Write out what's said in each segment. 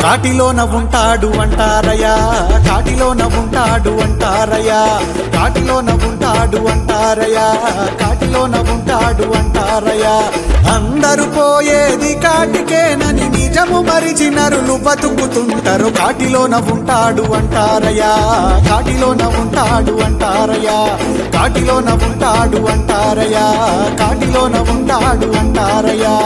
కాటిలోన ఉంటాడు అంటారయ్యా కాటిలోన ఉంటాడు అంటారయ్యా కాటిలోన ఉంటాడు అంటారయ్యా కాటిలోన ఉంటాడు అంటారయ్యా అందరూ పోయేది కాటికేనని నిజము మరిచి నరులు బతుకుతుంటారు కాటిలోన ఉంటాడు అంటారయ్యా కాటిలోన ఉంటాడు అంటారయ్యా కాటిలోన ఉంటాడు అంటారయ్యా కాటిలోన ఉంటాడు అంటారయ్యా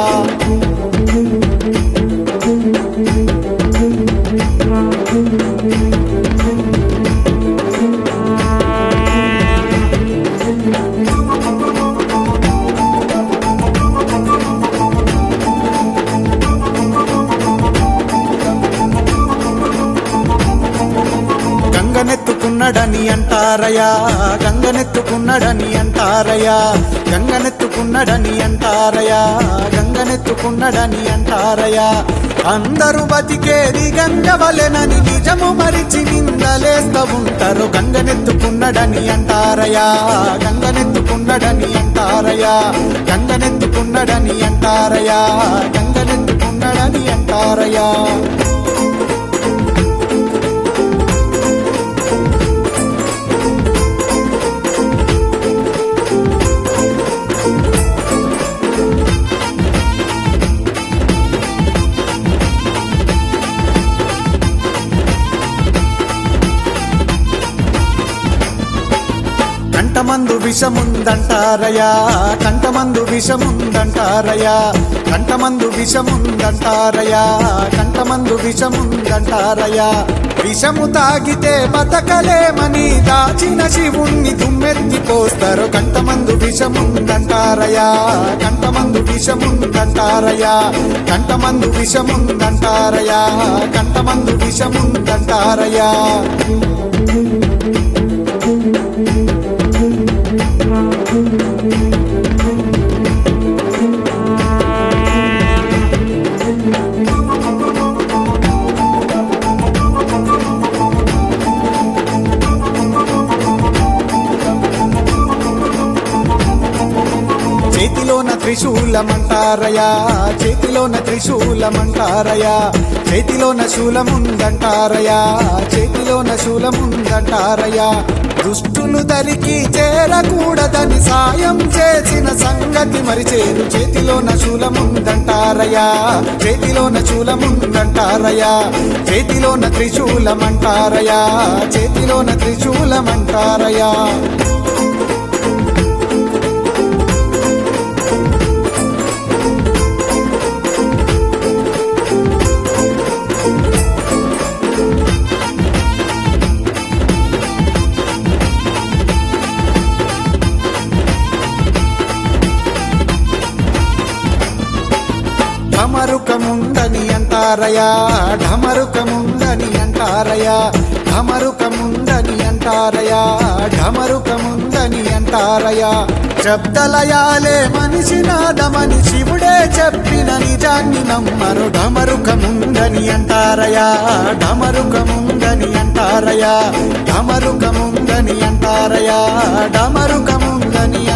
గంగనెత్తుకున్నడని అంటారయా గంగనెత్తుకున్నడని అంటారయా గంగనెత్తుకున్నడని అంటారయా గంగనెత్తుకున్నడని అంటారయా అందరూ బతికేది గంగవలెనని నిజము మరిచి నిందలేస్తా ఉంటారు గంగనెత్తుకున్నడని అంటారయా గంగనెత్తుకున్నడని అంటారయా గంగనెత్తుకున్నడని అంటారయా గంగనెత్తుకున్నడని అంటారయా కంటమందు విషముందంటారయా కంటమందు విషముందంటారయా కంటమందు విషముందంటారయా కంటమందు విషముందంటారయా విషము తాగితే బతకలేమని దాచిన శివుణ్ణి దుమ్మెత్తి పోస్తారు కంటమందు విషముందంటారయా కంటమందు విషముందంటారయా కంటమందు విషముందంటారయా కంటమందు విషముందంటారయా చేతిలోన త్రిశూలమంటారయా చేతిలోన త్రిశూలమంటారయా చేతిలోన శూలముందంటారయా చేతిలోన శూలముందంటారయా దుష్టులు దరికి చేరకూడదని సాయం చేసిన సంగతి మరిచేరు చేతిలోన శూలముందంటారయా చేతిలోన శూలముందంటారయా చేతిలోన త్రిశూలమంటారయా చేతిలోన త్రిశూలమంటారయా ఢమరుకముందని అంటారయా ఢమరుకముందని అంటారయా ఢమరుకముందని అంటారయా ఢమరుకముందని అంటారయా శబ్దలయాలే మనిషి నాదమని శివుడే చెప్పిన నిజాన్ని నమ్మరు ఢమరుకముందని అంటారయా ఢమరుకముందని అంటారయా ఢమరుకముందని అంటారయా ఢమరుకముందని